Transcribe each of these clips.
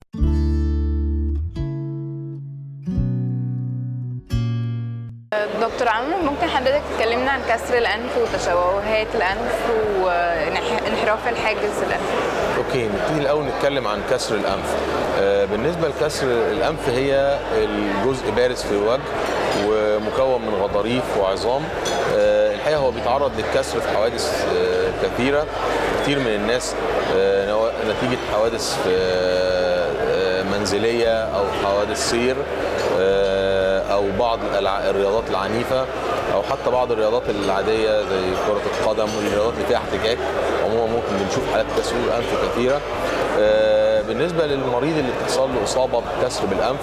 دكتور عمرو ممكن حضرتك تكلمنا عن كسر الانف وتشوهات الانف وانحراف الحاجز الانفي اوكي نبتدي الاول نتكلم عن كسر الانف آه، بالنسبه لكسر الانف هي الجزء بارز في الوجه ومكون من غضاريف وعظام آه، الحقيقه هو بيتعرض للكسر في حوادث آه، كثيره كتير من الناس آه، نوا- نتيجه حوادث آه، آه، منزليه او حوادث سير آه، او بعض الألع- الرياضات العنيفه او حتى بعض الرياضات العاديه زي كره القدم والرياضات اللي فيها احتكاك عموما ممكن بنشوف حالات كسر الانف كثيره آه، بالنسبه للمريض اللي بتحصل له اصابه بكسر بالانف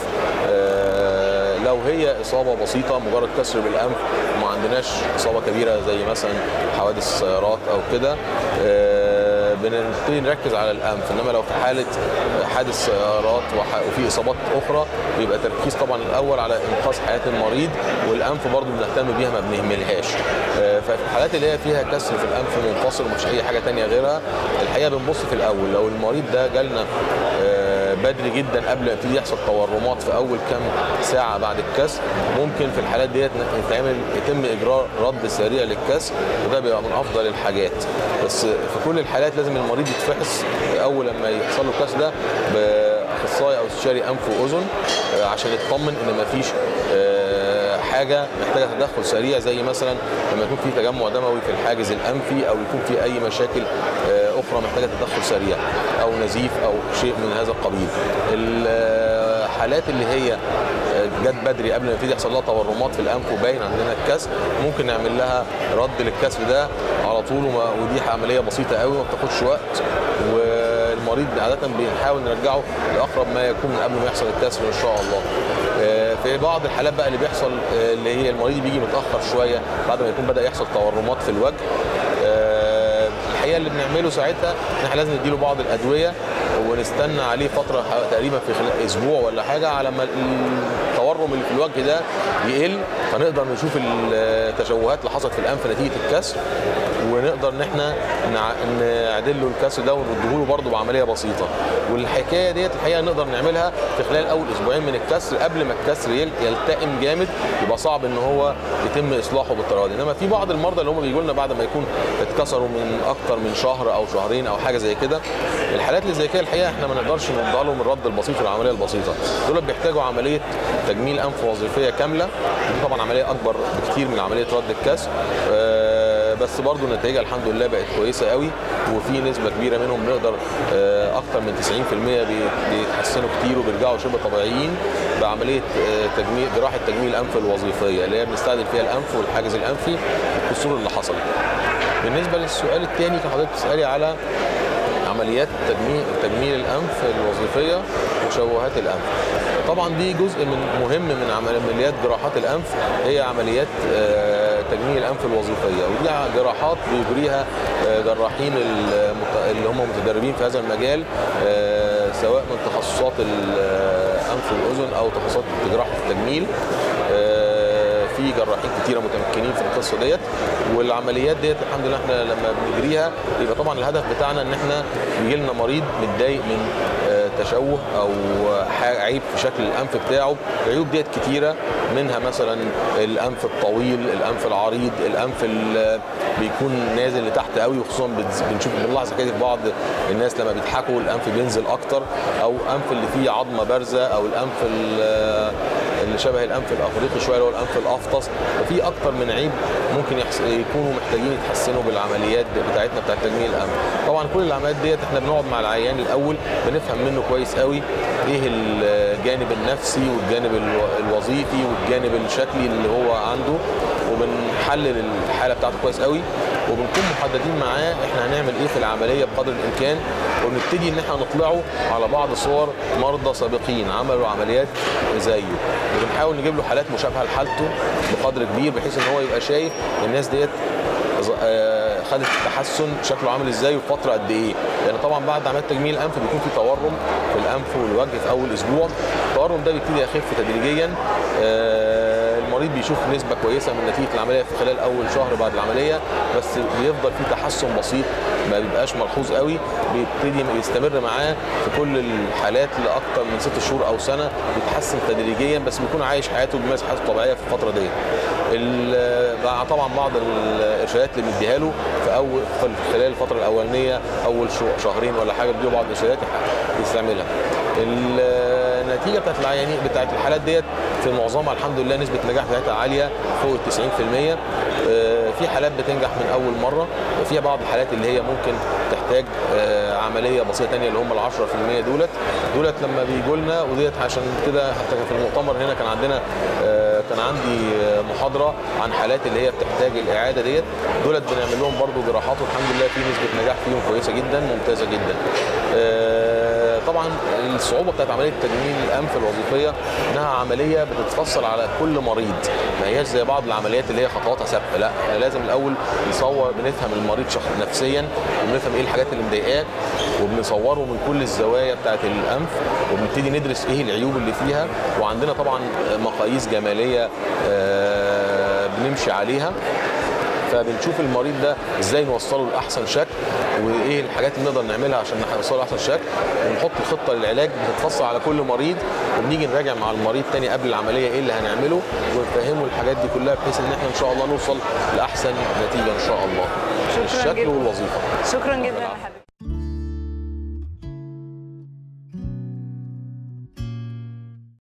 آه، لو هي اصابه بسيطه مجرد كسر بالانف وما عندناش اصابه كبيره زي مثلا حوادث سيارات او كده آه، بنبتدي نركز على الانف انما لو في حاله حادث سيارات وح- وفي اصابات اخرى بيبقى تركيز طبعا الاول على انقاذ حياه المريض والانف برضه بنهتم بيها ما بنهملهاش آه، ففي الحالات اللي هي فيها كسر في الانف منفصل ومفيش اي حاجه تانية غيرها الحقيقه بنبص في الاول لو المريض ده جالنا آه، بدري جدا قبل ما يبتدي يحصل تورمات في اول كام ساعه بعد الكسر ممكن في الحالات ديت يتعمل يتم اجراء رد سريع للكسر وده بيبقى من افضل الحاجات بس في كل الحالات لازم المريض يتفحص اول لما يحصل له الكسر ده باخصائي او استشاري انف واذن آه، عشان يطمن ان مفيش آه، حاجه محتاجه تدخل سريع زي مثلا لما يكون في تجمع دموي في الحاجز الانفي او يكون في اي مشاكل آه، اخرى محتاجه تدخل سريع او نزيف او شيء من هذا القبيل الحالات اللي هي آه، جت بدري قبل ما يبتدي يحصل لها تورمات في الانف وباين عندنا الكسر ممكن نعمل لها رد للكسر ده على طول وما- ودي عمليه بسيطه قوي ما بتاخدش وقت والمريض عاده بنحاول نرجعه لاقرب ما يكون من قبل ما يحصل الكسر ان شاء الله آه، في بعض الحالات بقى اللي بيحصل آه، اللي هي المريض بيجي متاخر شويه بعد ما يكون بدا يحصل تورمات في الوجه آه، الحقيقه اللي بنعمله ساعتها ان احنا لازم نديله بعض الادويه ونستنى عليه فتره ح- تقريبا في خلال اسبوع ولا حاجه على ما التورم اللي في الوجه ده يقل فنقدر نشوف التشوهات اللي حصلت في الانف نتيجه الكسر ونقدر ان احنا نع- نعدل له الكسر ده ونرده له برضه بعمليه بسيطه والحكايه ديت الحقيقه نقدر نعملها في خلال اول اسبوعين من الكسر قبل ما الكسر يل- يلتئم جامد يبقى صعب ان هو يتم اصلاحه بالطريقه دي انما في بعض المرضى اللي هم بيجوا لنا بعد ما يكون اتكسروا من اكتر من شهر او شهرين او حاجه زي كده الحالات اللي زي كده الحقيقه احنا ما نقدرش نرد لهم الرد البسيط والعمليه البسيطه دول بيحتاجوا عمليه تجميل انف وظيفيه كامله دي طبعا عمليه اكبر بكتير من عمليه رد الكسر آه، بس برضو نتائجها الحمد لله بقت كويسه قوي وفي نسبه كبيره منهم بنقدر آه، اكتر من 90% بي- بيتحسنوا كتير وبيرجعوا شبه طبيعيين بعمليه آه، تجميل جراحه تجميل الانف الوظيفيه اللي هي بنستهدف فيها الانف والحاجز الانفي الكسور اللي حصلت. بالنسبه للسؤال الثاني كان حضرتك بتسالي على عمليات تجميل تجميل الانف الوظيفيه وتشوهات الانف طبعا دي جزء من مهم من عمليات جراحات الانف هي عمليات آه، تجميل الانف الوظيفيه ودي جراحات بيجريها آه، جراحين المت- اللي هم متدربين في هذا المجال آه، سواء من تخصصات الانف والاذن او تخصصات جراحه التجميل آه، في جراحين كتيره متمكنين في القصه ديت والعمليات ديت الحمد لله احنا لما بنجريها يبقى طبعا الهدف بتاعنا ان احنا بيجي لنا مريض متضايق من آه، تشوه او ح- عيب في شكل الانف بتاعه العيوب ديت كتيره منها مثلا الانف الطويل الانف العريض الانف اللي بيكون نازل لتحت قوي وخصوصا بتز- بنشوف بنلاحظ كده في بعض الناس لما بيضحكوا الانف بينزل اكتر او انف اللي فيه عظمه بارزه او الانف ال- اللي شبه الانف الافريقي شويه اللي هو الانف الافطس ففي اكتر من عيب ممكن يحس... يكونوا محتاجين يتحسنوا بالعمليات بتاعتنا بتاعت تجميل الانف طبعا كل العمليات ديت احنا بنقعد مع العيان الاول بنفهم منه كويس قوي ايه الجانب النفسي والجانب الو- الوظيفي والجانب الشكلي اللي هو عنده وبنحلل الحاله بتاعته كويس قوي وبنكون محددين معاه احنا هنعمل ايه في العمليه بقدر الامكان ونبتدي ان احنا نطلعه على بعض صور مرضى سابقين عملوا عمليات زيه وبنحاول نجيب له حالات مشابهه لحالته بقدر كبير بحيث ان هو يبقى شايف الناس ديت ز- آه، خدت تحسن شكله عامل ازاي وفي فتره قد ايه لان طبعا بعد عمليه تجميل الانف بيكون في تورم في الانف والوجه في اول اسبوع التورم ده بيبتدي يخف تدريجيا آه، المريض المريض بيشوف نسبه كويسه من نتيجه العمليه في خلال اول شهر بعد العمليه بس بيفضل في تحسن بسيط ما بيبقاش ملحوظ قوي بيبتدي يستمر معاه في كل الحالات لاكثر من ست شهور او سنه بيتحسن تدريجيا بس بيكون عايش حياته بيمارس حياته الطبيعيه في الفتره دي ال- مع طبعا بعض الارشادات اللي بنديها له في اول في خلال الفتره الاولانيه اول شو- شهرين ولا حاجه بيديله بعض الارشادات يستعملها النتيجه بتاعت العيانين بتاعت الحالات ديت في معظمها الحمد لله نسبه النجاح بتاعتها عاليه فوق ال 90% آه، في حالات بتنجح من اول مره وفي بعض الحالات اللي هي ممكن تحتاج آه، عمليه بسيطه ثانيه اللي هم ال 10% دولت دولت لما بيجوا لنا وديت عشان كده حتى في المؤتمر هنا كان عندنا آه، كان عندي آه، محاضره عن حالات اللي هي بتحتاج الاعاده ديت دولت بنعمل لهم برضو جراحات والحمد لله في نسبه نجاح فيهم كويسه جدا ممتازه جدا آه، طبعا الصعوبه بتاعت عمليه تجميل الانف الوظيفيه انها عمليه بتتفصل على كل مريض ما هياش زي بعض العمليات اللي هي خطواتها ثابته لا احنا لازم الاول نصور بنفهم المريض شخص نفسيا وبنفهم ايه الحاجات اللي مضايقاه وبنصوره من كل الزوايا بتاعت الانف وبنبتدي ندرس ايه العيوب اللي فيها وعندنا طبعا مقاييس جماليه آه، بنمشي عليها فبنشوف المريض ده ازاي نوصله لاحسن شكل وايه الحاجات اللي نقدر نعملها عشان نوصله لاحسن شكل ونحط خطه للعلاج بتتفصل على كل مريض وبنيجي نراجع مع المريض تاني قبل العمليه ايه اللي هنعمله ونفهمه الحاجات دي كلها بحيث ان احنا ان شاء الله نوصل لاحسن نتيجه ان شاء الله شكراً الشكل جداً. والوظيفه شكرا جدا لحضرتك